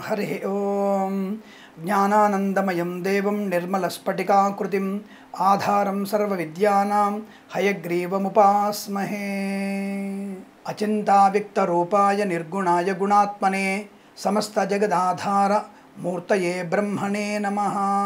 హరి ఓం జ్ఞానానందమయం దేవం నిర్మలస్ఫటికాకృతిం ఆధారం సర్వవిద్యానాం హయగ్రీవముపాస్మహే అచింతావ్యక్తరూపాయ నిర్గుణాయ గుణాత్మనే సమస్త జగదాధార మూర్తయే బ్రహ్మణే నమ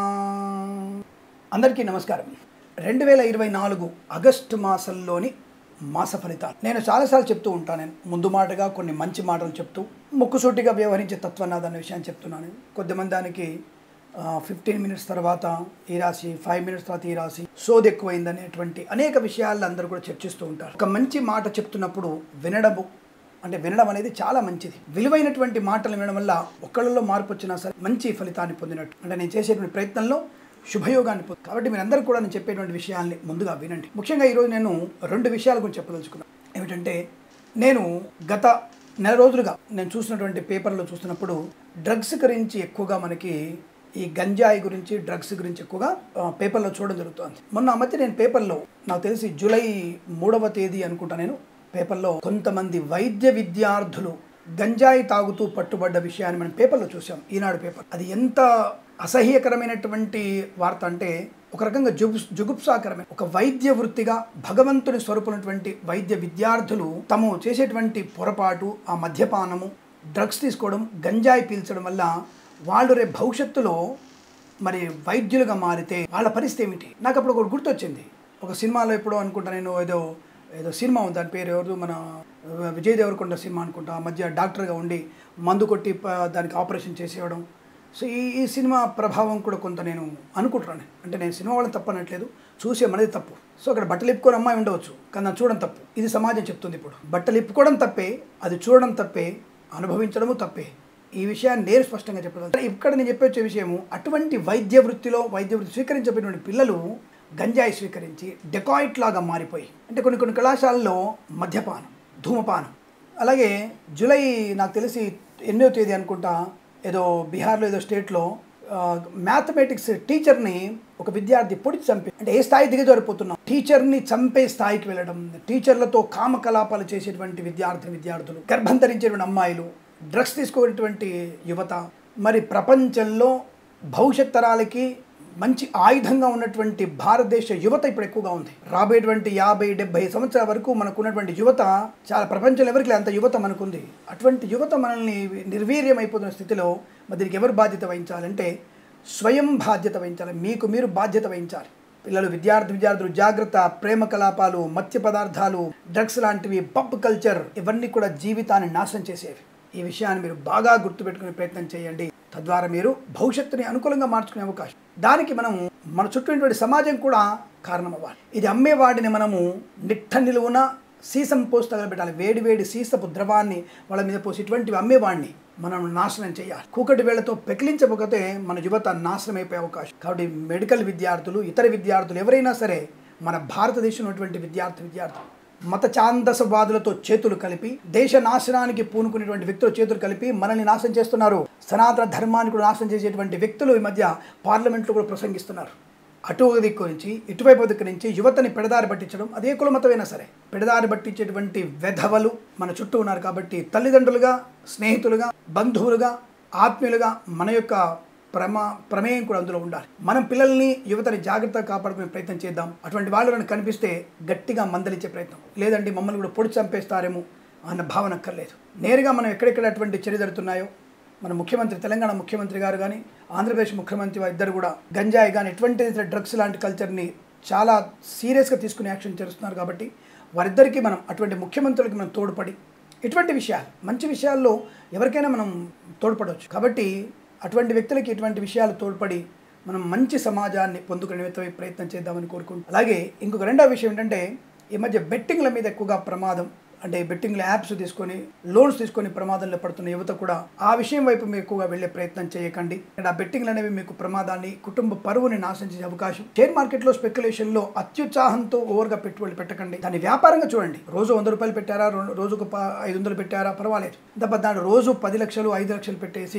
అందరికీ నమస్కారం రెండు వేల ఇరవై నాలుగు ఆగస్టు మాసంలోని మాస ఫలితాలు నేను చాలాసార్లు చెప్తూ ఉంటాను నేను ముందు మాటగా కొన్ని మంచి మాటలు చెప్తూ ముక్కుసూటిగా వ్యవహరించే తత్వనాథ్ అనే విషయాన్ని చెప్తున్నాను కొద్దిమంది దానికి ఫిఫ్టీన్ మినిట్స్ తర్వాత ఈ రాశి ఫైవ్ మినిట్స్ తర్వాత ఈ రాశి సోది ఎక్కువైందనేటువంటి అనేక విషయాలు అందరూ కూడా చర్చిస్తూ ఉంటారు ఒక మంచి మాట చెప్తున్నప్పుడు వినడము అంటే వినడం అనేది చాలా మంచిది విలువైనటువంటి మాటలు వినడం వల్ల ఒక్కళ్ళలో మార్పు వచ్చినా సరే మంచి ఫలితాన్ని పొందినట్టు అంటే నేను చేసేటువంటి ప్రయత్నంలో శుభయోగాన్ని పొంది కాబట్టి మీరందరూ కూడా నేను చెప్పేటువంటి విషయాల్ని ముందుగా వినండి ముఖ్యంగా ఈరోజు నేను రెండు విషయాల గురించి చెప్పదలుచుకున్నాను ఏమిటంటే నేను గత నెల రోజులుగా నేను చూసినటువంటి పేపర్లో చూస్తున్నప్పుడు డ్రగ్స్ గురించి ఎక్కువగా మనకి ఈ గంజాయి గురించి డ్రగ్స్ గురించి ఎక్కువగా ఆ, పేపర్లో చూడడం జరుగుతుంది మొన్న ఆ మధ్య నేను పేపర్లో నాకు తెలిసి జూలై మూడవ తేదీ అనుకుంటా నేను పేపర్లో కొంతమంది వైద్య విద్యార్థులు గంజాయి తాగుతూ పట్టుబడ్డ విషయాన్ని మనం పేపర్లో చూసాం ఈనాడు పేపర్ అది ఎంత అసహ్యకరమైనటువంటి వార్త అంటే ఒక రకంగా జుగు జుగుప్సాకరమైన ఒక వైద్య వృత్తిగా భగవంతుని స్వరూపునటువంటి వైద్య విద్యార్థులు తాము చేసేటువంటి పొరపాటు ఆ మద్యపానము డ్రగ్స్ తీసుకోవడం గంజాయి పీల్చడం వల్ల వాళ్ళు రేపు భవిష్యత్తులో మరి వైద్యులుగా మారితే వాళ్ళ పరిస్థితి ఏమిటి నాకు అప్పుడు ఒకటి గుర్తొచ్చింది ఒక సినిమాలో ఎప్పుడో అనుకుంటా నేను ఏదో ఏదో సినిమా ఉంది దాని పేరు ఎవరు మన విజయ్ దేవరకొండ సినిమా అనుకుంటా ఆ మధ్య డాక్టర్గా ఉండి మందు కొట్టి ప- దానికి ఆపరేషన్ చేసేయడం సో ఈ ఈ సినిమా ప్రభావం కూడా కొంత నేను అనుకుంటున్నాను అంటే నేను సినిమా వాళ్ళని తప్పనట్లేదు చూసే మనది తప్పు సో అక్కడ బట్టలు ఇప్పుకొని అమ్మాయి ఉండవచ్చు కానీ అది చూడడం తప్పు ఇది సమాజం చెప్తుంది ఇప్పుడు బట్టలు ఇప్పుకోవడం తప్పే అది చూడడం తప్పే అనుభవించడము తప్పే ఈ విషయాన్ని నేను స్పష్టంగా చెప్పగలను ఇక్కడ నేను చెప్పే వచ్చే విషయము అటువంటి వైద్య వృత్తిలో వైద్య వృత్తి స్వీకరించబడినటువంటి పిల్లలు గంజాయి స్వీకరించి డెకాయిట్ లాగా మారిపోయి అంటే కొన్ని కొన్ని కళాశాలల్లో మద్యపానం ధూమపానం అలాగే జూలై నాకు తెలిసి ఎన్నో తేదీ అనుకుంటా ఏదో బీహార్లో ఏదో స్టేట్లో మ్యాథమెటిక్స్ టీచర్ని ఒక విద్యార్థి పొడిచి చంపి అంటే ఏ స్థాయి దిగజారిపోతున్నాం టీచర్ని చంపే స్థాయికి వెళ్ళడం టీచర్లతో కామకలాపాలు చేసేటువంటి విద్యార్థి విద్యార్థులు గర్భం ధరించేటువంటి అమ్మాయిలు డ్రగ్స్ తీసుకునేటువంటి యువత మరి ప్రపంచంలో భవిష్యత్ తరాలకి మంచి ఆయుధంగా ఉన్నటువంటి భారతదేశ యువత ఇప్పుడు ఎక్కువగా ఉంది రాబోయేటువంటి యాభై డెబ్బై సంవత్సరాల వరకు మనకు ఉన్నటువంటి యువత చాలా ప్రపంచంలో ఎవరికి లేదు అంత యువత మనకుంది అటువంటి యువత మనల్ని నిర్వీర్యం అయిపోతున్న స్థితిలో మరి దీనికి ఎవరు బాధ్యత వహించాలంటే స్వయం బాధ్యత వహించాలి మీకు మీరు బాధ్యత వహించాలి పిల్లలు విద్యార్థి విద్యార్థులు జాగ్రత్త ప్రేమ కలాపాలు మత్స్య పదార్థాలు డ్రగ్స్ లాంటివి పబ్ కల్చర్ ఇవన్నీ కూడా జీవితాన్ని నాశనం చేసేవి ఈ విషయాన్ని మీరు బాగా గుర్తుపెట్టుకునే ప్రయత్నం చేయండి తద్వారా మీరు భవిష్యత్తుని అనుకూలంగా మార్చుకునే అవకాశం దానికి మనం మన చుట్టూ ఉన్నటువంటి సమాజం కూడా కారణం అవ్వాలి ఇది అమ్మే వాటిని మనము నిట్ట నిలువున సీసం పోసి తగలబెట్టాలి వేడి వేడి సీసపు ద్రవాన్ని వాళ్ళ మీద పోసి ఇటువంటివి అమ్మేవాడిని మనం నాశనం చేయాలి కూకటి వేళ్లతో పెకిలించకపోతే మన యువత నాశనం అయిపోయే అవకాశం కాబట్టి మెడికల్ విద్యార్థులు ఇతర విద్యార్థులు ఎవరైనా సరే మన భారతదేశంలో ఉన్నటువంటి విద్యార్థి విద్యార్థులు మత ఛాందసవాదులతో చేతులు కలిపి దేశ నాశనానికి పూనుకునేటువంటి వ్యక్తులు చేతులు కలిపి మనల్ని నాశనం చేస్తున్నారు సనాతన ధర్మాన్ని కూడా నాశనం చేసేటువంటి వ్యక్తులు ఈ మధ్య పార్లమెంట్లో కూడా ప్రసంగిస్తున్నారు అటు ఒక దిక్కు నుంచి ఇటువైపు దిక్కు నుంచి యువతని పెడదారి పట్టించడం అదే కుల మతమైనా సరే పెడదారి పట్టించేటువంటి వెధవలు మన చుట్టూ ఉన్నారు కాబట్టి తల్లిదండ్రులుగా స్నేహితులుగా బంధువులుగా ఆత్మీయులుగా మన యొక్క ప్రమా ప్రమేయం కూడా అందులో ఉండాలి మనం పిల్లల్ని యువతని జాగ్రత్తగా కాపాడుకునే ప్రయత్నం చేద్దాం అటువంటి వాళ్ళు మనకు కనిపిస్తే గట్టిగా మందలించే ప్రయత్నం లేదంటే మమ్మల్ని కూడా పొడి చంపేస్తారేమో అన్న భావన అక్కర్లేదు నేరుగా మనం ఎక్కడెక్కడ అటువంటి చర్య జరుగుతున్నాయో మన ముఖ్యమంత్రి తెలంగాణ ముఖ్యమంత్రి గారు కానీ ఆంధ్రప్రదేశ్ ముఖ్యమంత్రి వారు ఇద్దరు కూడా గంజాయి కానీ ఎటువంటి డ్రగ్స్ లాంటి కల్చర్ని చాలా సీరియస్గా తీసుకునే యాక్షన్ చేస్తున్నారు కాబట్టి వారిద్దరికీ మనం అటువంటి ముఖ్యమంత్రులకి మనం తోడ్పడి ఇటువంటి విషయాలు మంచి విషయాల్లో ఎవరికైనా మనం తోడ్పడవచ్చు కాబట్టి అటువంటి వ్యక్తులకి ఇటువంటి విషయాలు తోడ్పడి మనం మంచి సమాజాన్ని పొందుకునే ప్రయత్నం చేద్దామని కోరుకుంటున్నాం అలాగే ఇంకొక రెండో విషయం ఏంటంటే ఈ మధ్య బెట్టింగ్ల మీద ఎక్కువగా ప్రమాదం అంటే బెట్టింగ్ యాప్స్ తీసుకొని లోన్స్ తీసుకొని ప్రమాదంలో పడుతున్న యువత కూడా ఆ విషయం వైపు మీరు ఎక్కువగా వెళ్ళే ప్రయత్నం చేయకండి అండ్ ఆ బెట్టింగ్లు అనేవి మీకు ప్రమాదాన్ని కుటుంబ పరువుని నాశనం చేసే అవకాశం షేర్ మార్కెట్ లో స్పెక్యులేషన్ లో అత్యుత్సాహంతో ఓవర్గా పెట్టుబడి పెట్టకండి దాన్ని వ్యాపారంగా చూడండి రోజు వంద రూపాయలు పెట్టారా రో- రోజుకు ప- ఐదు వందలు పెట్టారా పర్వాలేదు తప్ప దాని రోజు పది లక్షలు ఐదు లక్షలు పెట్టేసి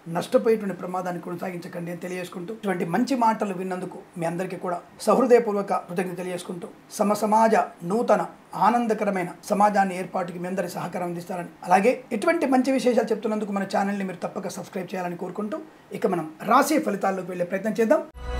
నష్టపోయేటువంటి ప్రమాదాన్ని కొనసాగించకండి అని తెలియజేసుకుంటూ ఇటువంటి మంచి మాటలు విన్నందుకు మీ అందరికీ కూడా సహృదయపూర్వక కృతజ్ఞత తెలియజేసుకుంటూ సమ సమాజ నూతన ఆనందకరమైన సమాజాన్ని ఏర్పాటుకి మీ అందరి సహకారం అందిస్తారని అలాగే ఇటువంటి మంచి విశేషాలు చెప్తున్నందుకు మన ఛానల్ని మీరు తప్పక సబ్స్క్రైబ్ చేయాలని కోరుకుంటూ ఇక మనం రాశి ఫలితాల్లోకి వెళ్ళే ప్రయత్నం చేద్దాం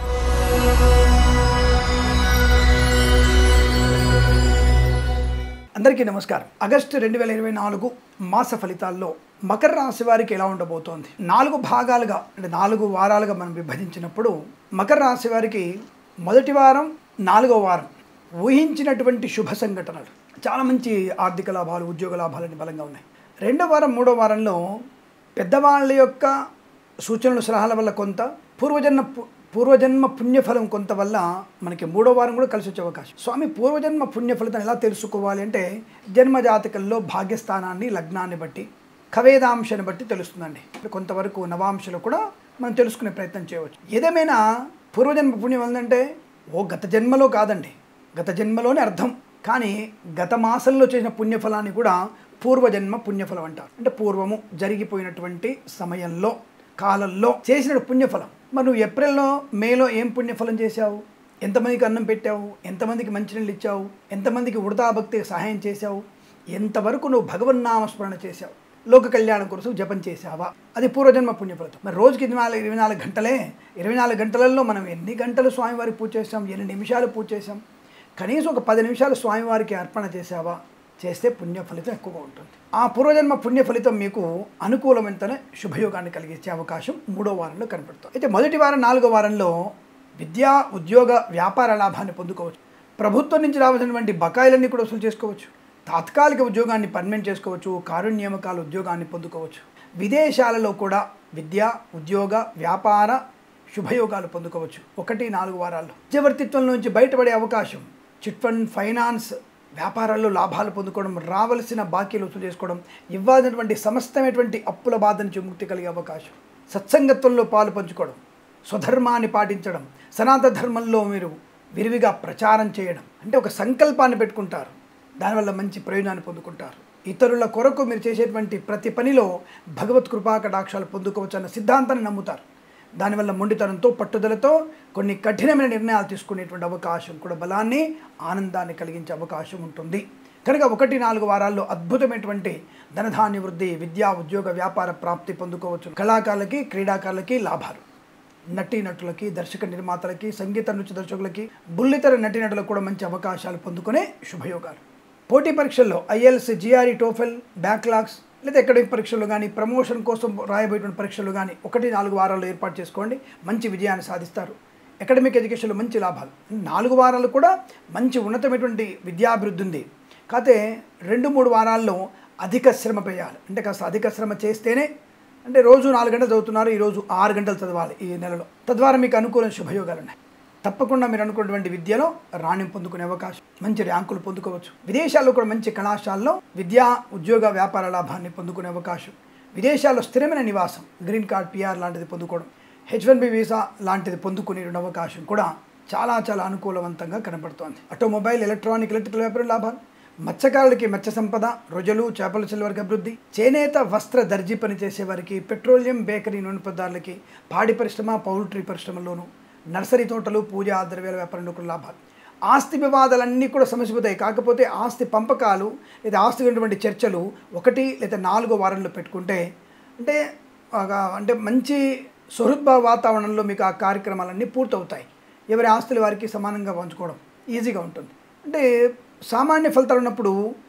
అందరికీ నమస్కారం ఆగస్టు రెండు వేల ఇరవై నాలుగు మాస ఫలితాల్లో మకర రాశి వారికి ఎలా ఉండబోతోంది నాలుగు భాగాలుగా అంటే నాలుగు వారాలుగా మనం విభజించినప్పుడు మకర రాశి వారికి మొదటి వారం నాలుగో వారం ఊహించినటువంటి శుభ సంఘటనలు చాలా మంచి ఆర్థిక లాభాలు ఉద్యోగ లాభాలని బలంగా ఉన్నాయి రెండో వారం మూడో వారంలో పెద్దవాళ్ళ యొక్క సూచనలు సలహాల వల్ల కొంత పూర్వజన్మ పు- పూర్వజన్మ పుణ్యఫలం కొంత వల్ల మనకి మూడో వారం కూడా కలిసి వచ్చే అవకాశం స్వామి పూర్వజన్మ పుణ్యఫలితం ఎలా తెలుసుకోవాలి అంటే జన్మ జాతకంలో భాగ్యస్థానాన్ని లగ్నాన్ని బట్టి కవేదాంశాన్ని బట్టి తెలుస్తుందండి ఇప్పుడు కొంతవరకు నవాంశాలు కూడా మనం తెలుసుకునే ప్రయత్నం చేయవచ్చు ఏదేమైనా పూర్వజన్మ పుణ్యం ఏంటంటే ఓ గత జన్మలో కాదండి గత జన్మలోనే అర్థం కానీ గత మాసంలో చేసిన పుణ్యఫలాన్ని కూడా పూర్వజన్మ పుణ్యఫలం అంటారు అంటే పూర్వము జరిగిపోయినటువంటి సమయంలో కాలంలో చేసిన పుణ్యఫలం మరి నువ్వు ఏప్రిల్లో మేలో ఏం పుణ్యఫలం చేశావు ఎంతమందికి అన్నం పెట్టావు ఎంతమందికి మంచినీళ్ళు ఇచ్చావు ఎంతమందికి వృధాభక్తికి సహాయం చేశావు ఎంతవరకు నువ్వు భగవన్నామస్మరణ చేశావు లోక కళ్యాణం కోసం జపం చేశావా అది పూర్వజన్మ పుణ్యఫలితం మరి రోజుకి ఇరవై నాలుగు ఇరవై నాలుగు గంటలే ఇరవై నాలుగు గంటలలో మనం ఎన్ని గంటలు స్వామివారికి పూజ చేసాం ఎన్ని నిమిషాలు పూజ చేసాం కనీసం ఒక పది నిమిషాలు స్వామివారికి అర్పణ చేసావా చేస్తే పుణ్య ఫలితం ఎక్కువగా ఉంటుంది ఆ పూర్వజన్మ పుణ్య ఫలితం మీకు అనుకూలమైనతనే శుభయోగాన్ని కలిగించే అవకాశం మూడో వారంలో కనపడుతుంది అయితే మొదటి వారం నాలుగో వారంలో విద్యా ఉద్యోగ వ్యాపార లాభాన్ని పొందుకోవచ్చు ప్రభుత్వం నుంచి రావాల్సినటువంటి బకాయిలన్నీ కూడా వసూలు చేసుకోవచ్చు తాత్కాలిక ఉద్యోగాన్ని పర్మనెంట్ చేసుకోవచ్చు కారుణ్య నియామకాల ఉద్యోగాన్ని పొందుకోవచ్చు విదేశాలలో కూడా విద్య ఉద్యోగ వ్యాపార శుభయోగాలు పొందుకోవచ్చు ఒకటి నాలుగు వారాల్లో మధ్యవర్తిత్వం నుంచి బయటపడే అవకాశం చిట్ ఫండ్ ఫైనాన్స్ వ్యాపారాల్లో లాభాలు పొందుకోవడం రావలసిన బాకీలు వసూలు చేసుకోవడం ఇవ్వాల్సినటువంటి సమస్తమైనటువంటి అప్పుల బాధ నుంచి ముక్తి కలిగే అవకాశం సత్సంగత్వంలో పాలు పంచుకోవడం స్వధర్మాన్ని పాటించడం సనాతన ధర్మంలో మీరు విరివిగా ప్రచారం చేయడం అంటే ఒక సంకల్పాన్ని పెట్టుకుంటారు దానివల్ల మంచి ప్రయోజనాన్ని పొందుకుంటారు ఇతరుల కొరకు మీరు చేసేటువంటి ప్రతి పనిలో భగవత్ కృపా కటాక్షాలు పొందుకోవచ్చు అన్న సిద్ధాంతాన్ని నమ్ముతారు దానివల్ల మొండితనంతో పట్టుదలతో కొన్ని కఠినమైన నిర్ణయాలు తీసుకునేటువంటి అవకాశం కూడా బలాన్ని ఆనందాన్ని కలిగించే అవకాశం ఉంటుంది కనుక ఒకటి నాలుగు వారాల్లో అద్భుతమైనటువంటి ధనధాన్య వృద్ధి విద్యా ఉద్యోగ వ్యాపార ప్రాప్తి పొందుకోవచ్చు కళాకారులకి క్రీడాకారులకి లాభాలు నటీనటులకి దర్శక నిర్మాతలకి సంగీత నృత్య దర్శకులకి బుల్లితెర నటీనటులకు కూడా మంచి అవకాశాలు పొందుకునే శుభయోగాలు పోటీ పరీక్షల్లో ఐఎల్స్ జిఆర్ఈ టోఫెల్ బ్యాక్లాగ్స్ లేదా అకాడమిక్ పరీక్షలు కానీ ప్రమోషన్ కోసం రాయబోయేటువంటి పరీక్షలు కానీ ఒకటి నాలుగు వారాల్లో ఏర్పాటు చేసుకోండి మంచి విజయాన్ని సాధిస్తారు అకాడమిక్ ఎడ్యుకేషన్లో మంచి లాభాలు నాలుగు వారాలు కూడా మంచి ఉన్నతమైనటువంటి విద్యాభివృద్ధి ఉంది కాకపోతే రెండు మూడు వారాల్లో అధిక శ్రమ వేయాలి అంటే కాస్త అధిక శ్రమ చేస్తేనే అంటే రోజు నాలుగు గంటలు చదువుతున్నారు ఈరోజు ఆరు గంటలు చదవాలి ఈ నెలలో తద్వారా మీకు అనుకూల శుభయోగాలు ఉన్నాయి తప్పకుండా మీరు అనుకున్నటువంటి విద్యలో రాణింపు పొందుకునే అవకాశం మంచి ర్యాంకులు పొందుకోవచ్చు విదేశాల్లో కూడా మంచి కళాశాలలో విద్యా ఉద్యోగ వ్యాపార లాభాన్ని పొందుకునే అవకాశం విదేశాల్లో స్థిరమైన నివాసం గ్రీన్ కార్డ్ పిఆర్ లాంటిది పొందుకోవడం హెచ్ వన్ బి వీసా లాంటిది పొందుకునే అవకాశం కూడా చాలా చాలా అనుకూలవంతంగా కనబడుతోంది ఆటోమొబైల్ ఎలక్ట్రానిక్ ఎలక్ట్రికల్ వ్యాపార లాభాలు మత్స్యకారులకి మత్స్య సంపద రొజలు చేపల చెల్వరికి అభివృద్ధి చేనేత వస్త్ర దర్జీ పని చేసేవారికి పెట్రోలియం బేకరీ నూనె పదార్థాలకి పాడి పరిశ్రమ పౌల్ట్రీ పరిశ్రమల్లోనూ నర్సరీ తోటలు పూజ ద్రవ్యాల వ్యాపారంలో కూడా లాభాలు ఆస్తి వివాదాలన్నీ కూడా సమసిపోతాయి కాకపోతే ఆస్తి పంపకాలు లేదా ఆస్తి ఉన్నటువంటి చర్చలు ఒకటి లేదా నాలుగో వారంలో పెట్టుకుంటే అంటే ఒక అంటే మంచి సుహృద్భావ వాతావరణంలో మీకు ఆ కార్యక్రమాలన్నీ పూర్తవుతాయి ఎవరి ఆస్తులు వారికి సమానంగా పంచుకోవడం ఈజీగా ఉంటుంది అంటే సామాన్య ఫలితాలు ఉన్నప్పుడు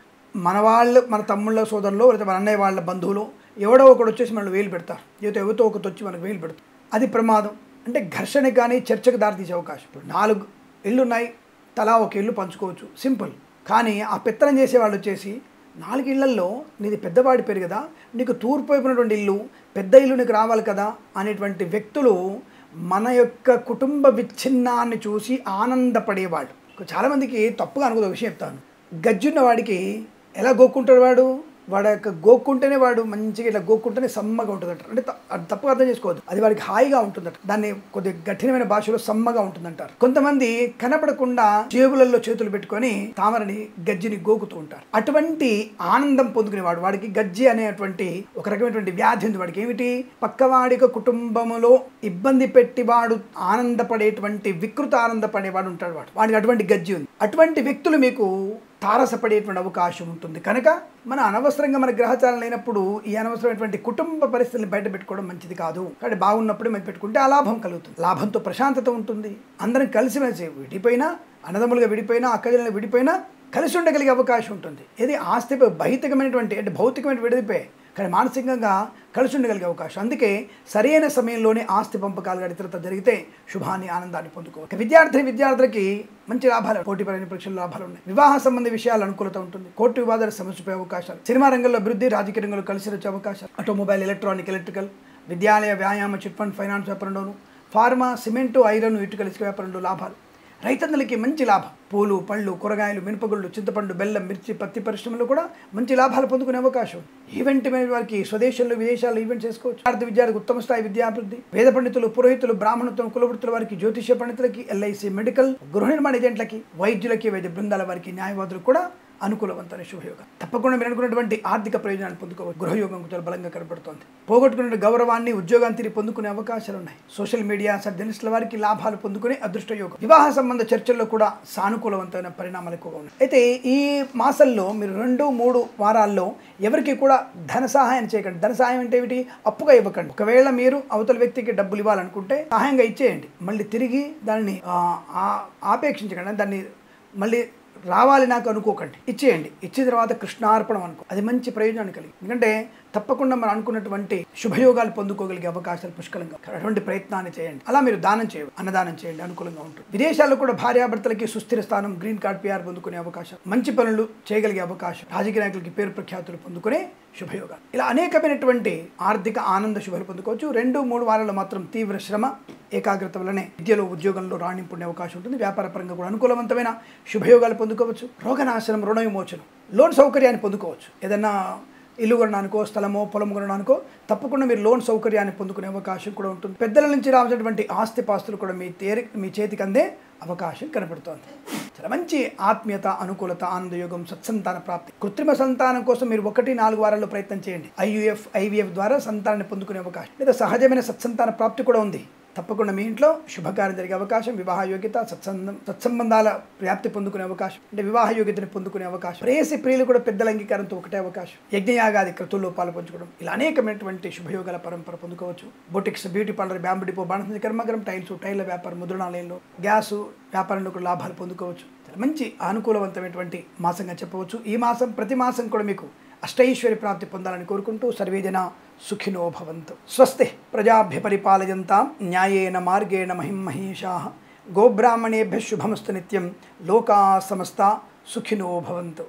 మన వాళ్ళు మన తమ్ముళ్ళ సోదరులు లేదా మన అన్నయ్య వాళ్ళ బంధువులు ఎవడో ఒకడు వచ్చేసి మనల్ని వేలు పెడతారు ఏదో ఎవరితో ఒకటి వచ్చి మనకు వేలు పెడతారు అది ప్రమాదం అంటే ఘర్షణకి కానీ చర్చకు దారితీసే అవకాశం ఇప్పుడు నాలుగు ఇళ్ళు ఉన్నాయి తలా ఒక ఇల్లు పంచుకోవచ్చు సింపుల్ కానీ ఆ పెత్తనం చేసే వాళ్ళు వచ్చేసి నాలుగు ఇళ్లల్లో నీది పెద్దవాడి పేరు కదా నీకు తూర్పు వైపునటువంటి ఇల్లు పెద్ద ఇల్లు నీకు రావాలి కదా అనేటువంటి వ్యక్తులు మన యొక్క కుటుంబ విచ్ఛిన్నాన్ని చూసి ఆనందపడేవాళ్ళు చాలామందికి తప్పుగా అనుకున్న విషయం చెప్తాను గజ్జున్న వాడికి ఎలా గోక్కుంటాడు వాడు వాడు యొక్క గోక్కుంటేనే వాడు మంచిగా ఇట్లా గోక్కుంటేనే సమ్మగా ఉంటుందంట అంటే త- అది తప్పుగా అర్థం చేసుకోవద్దు అది వాడికి హాయిగా ఉంటుందట దాన్ని కొద్దిగా కఠినమైన భాషలో సమ్మగా ఉంటుందంటారు కొంతమంది కనపడకుండా జేబులలో చేతులు పెట్టుకొని తామరని గజ్జిని గోకుతూ ఉంటారు అటువంటి ఆనందం పొందుకునేవాడు వాడికి గజ్జి అనేటువంటి ఒక రకమైనటువంటి వ్యాధి ఉంది వాడికి ఏమిటి పక్కవాడిక కుటుంబములో ఇబ్బంది పెట్టి వాడు ఆనందపడేటువంటి వికృత ఆనందపడేవాడు ఉంటాడు వాడు వాడికి అటువంటి గజ్జి ఉంది అటువంటి వ్యక్తులు మీకు తారసపడేటువంటి అవకాశం ఉంటుంది కనుక మన అనవసరంగా మన గ్రహచారం లేనప్పుడు ఈ అనవసరమైనటువంటి కుటుంబ పరిస్థితులను బయట పెట్టుకోవడం మంచిది కాదు కాబట్టి బాగున్నప్పుడే మనం పెట్టుకుంటే ఆ లాభం కలుగుతుంది లాభంతో ప్రశాంతత ఉంటుంది అందరం కలిసిమెలిసి విడిపోయినా అన్నదమ్ములుగా విడిపోయినా అక్కజనులు విడిపోయినా కలిసి ఉండగలిగే అవకాశం ఉంటుంది ఇది ఆస్తి భౌతికమైనటువంటి అంటే భౌతికమైన విడిపోయి కానీ మానసికంగా కలిసి ఉండగలిగే అవకాశం అందుకే సరైన సమయంలోనే ఆస్తి పంపకాలు కానీ ఇతరత జరిగితే శుభాన్ని ఆనందాన్ని పొందుకోవాలి విద్యార్థి విద్యార్థులకి మంచి లాభాలు పోటీపరమైన పరీక్షల లాభాలు ఉన్నాయి వివాహ సంబంధ విషయాలు అనుకూలత ఉంటుంది కోర్టు వివాదాల సమస్యపై అవకాశాలు సినిమా రంగంలో అభివృద్ధి రాజకీయ రంగంలో కలిసి వచ్చే అవకాశాలు ఆటోమొబైల్ ఎలక్ట్రానిక్ ఎలక్ట్రికల్ విద్యాలయ వ్యాయామ చిట్ ఫండ్ ఫైనాన్స్ వ్యాపారంలోను ఫార్మా సిమెంటు ఐరన్ ఇటుకల ఇసుక వ్యాపారంలో లాభాలు రైతన్నలకి మంచి లాభం పూలు పళ్ళు కూరగాయలు మినపగుళ్ళు చింతపండు బెల్లం మిర్చి పత్తి పరిశ్రమలో కూడా మంచి లాభాలు పొందుకునే అవకాశం ఈవెంట్ మీద వారికి స్వదేశంలో విదేశాల్లో ఈవెంట్ చేసుకోవచ్చు విద్యార్థి విద్యార్థి ఉత్తమ స్థాయి విద్యాభివృద్ధి వేద పండితులు పురోహితులు బ్రాహ్మణత్వం కులవృత్తుల వారికి జ్యోతిష్య పండితులకి ఎల్ఐసి మెడికల్ గృహ నిర్మాణ ఏజెంట్లకి వైద్యులకి వైద్య బృందాల వారికి న్యాయవాదులకు కూడా అనుకూలవంతమైన శుభయోగం తప్పకుండా మీరు అనుకున్నటువంటి ఆర్థిక ప్రయోజనాలు పొందుకోవచ్చు గృహయోగం చాలా బలంగా కనబడుతోంది పోగొట్టుకున్న గౌరవాన్ని ఉద్యోగాన్ని తిరిగి పొందుకునే అవకాశాలు ఉన్నాయి సోషల్ మీడియా జర్నలిస్టుల వారికి లాభాలు పొందుకునే అదృష్ట యోగం వివాహ సంబంధ చర్చల్లో కూడా సానుకూలవంతమైన పరిణామాలు ఎక్కువగా ఉన్నాయి అయితే ఈ మాసంలో మీరు రెండు మూడు వారాల్లో ఎవరికి కూడా ధన సహాయం చేయకండి ధన సహాయం అంటే ఏమిటి అప్పుగా ఇవ్వకండి ఒకవేళ మీరు అవతల వ్యక్తికి డబ్బులు ఇవ్వాలనుకుంటే సహాయంగా ఇచ్చేయండి మళ్ళీ తిరిగి దాన్ని ఆ, ఆ- ఆపేక్షించకండి దాన్ని మళ్ళీ రావాలి నాకు అనుకోకండి ఇచ్చేయండి ఇచ్చిన తర్వాత కృష్ణార్పణం అనుకో అది మంచి ప్రయోజనాన్ని కలిగి ఎందుకంటే తప్పకుండా మనం అనుకున్నటువంటి శుభయోగాలు పొందుకోగలిగే అవకాశాలు పుష్కలంగా ఉంటాయి. అటువంటి ప్రయత్నాన్ని చేయండి అలా మీరు దానం చేయండి అన్నదానం చేయండి అనుకూలంగా ఉంటుంది విదేశాల్లో కూడా భార్యాభర్తలకి సుస్థిర స్థానం గ్రీన్ కార్డ్ పిఆర్ పొందుకునే అవకాశం మంచి పనులు చేయగలిగే అవకాశం రాజకీయ నాయకులకి పేరు ప్రఖ్యాతులు పొందుకునే శుభయోగాలు ఇలా అనేకమైనటువంటి ఆర్థిక ఆనంద శుభాలు పొందుకోవచ్చు రెండు మూడు వారాల్లో మాత్రం తీవ్ర శ్రమ ఏకాగ్రత వల్లనే విద్యలో ఉద్యోగంలో రాణింపు ఉండే అవకాశం ఉంటుంది వ్యాపార పరంగా కూడా అనుకూలవంతమైన శుభయోగాలు పొందుకోవచ్చు రోగనాశనం రుణ విమోచనం లోన్ సౌకర్యాన్ని పొందుకోవచ్చు ఏదన్నా ఇల్లు కొనడానికో స్థలమో పొలం కొనడానికో తప్పకుండా మీరు లోన్ సౌకర్యాన్ని పొందుకునే అవకాశం కూడా ఉంటుంది పెద్దల నుంచి రావాల్సినటువంటి ఆస్తి పాస్తులు కూడా మీ తేరి మీ చేతికి అందే అవకాశం కనపడుతోంది చాలా మంచి ఆత్మీయత అనుకూలత ఆనందయోగం సత్సంతాన ప్రాప్తి కృత్రిమ సంతానం కోసం మీరు ఒకటి నాలుగు వారాల్లో ప్రయత్నం చేయండి ఐయుఎఫ్ ఐవీఎఫ్ ద్వారా సంతానాన్ని పొందుకునే అవకాశం లేదా సహజమైన సత్సంతాన ప్రాప్తి కూడా ఉంది తప్పకుండా మీ ఇంట్లో శుభకార్యం జరిగే అవకాశం వివాహ యోగ్యత సత్సందం సత్సంబంధాల వ్యాప్తి పొందుకునే అవకాశం అంటే వివాహ యోగ్యతని పొందుకునే అవకాశం ప్రేయసి ప్రియులు కూడా పెద్దల అంగీకారంతో ఒకటే అవకాశం యజ్ఞయాగాది క్రతుల్లో పాల్పంచుకోవడం ఇలా అనేకమైనటువంటి శుభయోగాల పరంపర పొందుకోవచ్చు boutiques beauty parlour bamboo depot బాణసంచి కర్మగరం టైల్స్ టైల్ల వ్యాపారం ముద్రణాలయంలో గ్యాసు వ్యాపారంలో కూడా లాభాలు పొందుకోవచ్చు చాలా మంచి అనుకూలవంతమైనటువంటి మాసంగా చెప్పవచ్చు ఈ మాసం ప్రతి మాసం కూడా మీకు అష్టైశ్వర్య ప్రాప్తి పొందాలని కోరుకుంటూ సర్వేజన సుఖినో భవంతు స్వస్తి ప్రజాభ్య పరిపాలయంతాం న్యాయేన మార్గేణ మహిం మహేషా గోబ్రాహ్మణేభ్య శుభమస్తు నిత్యం లోకా సమస్త సుఖినో భవంతు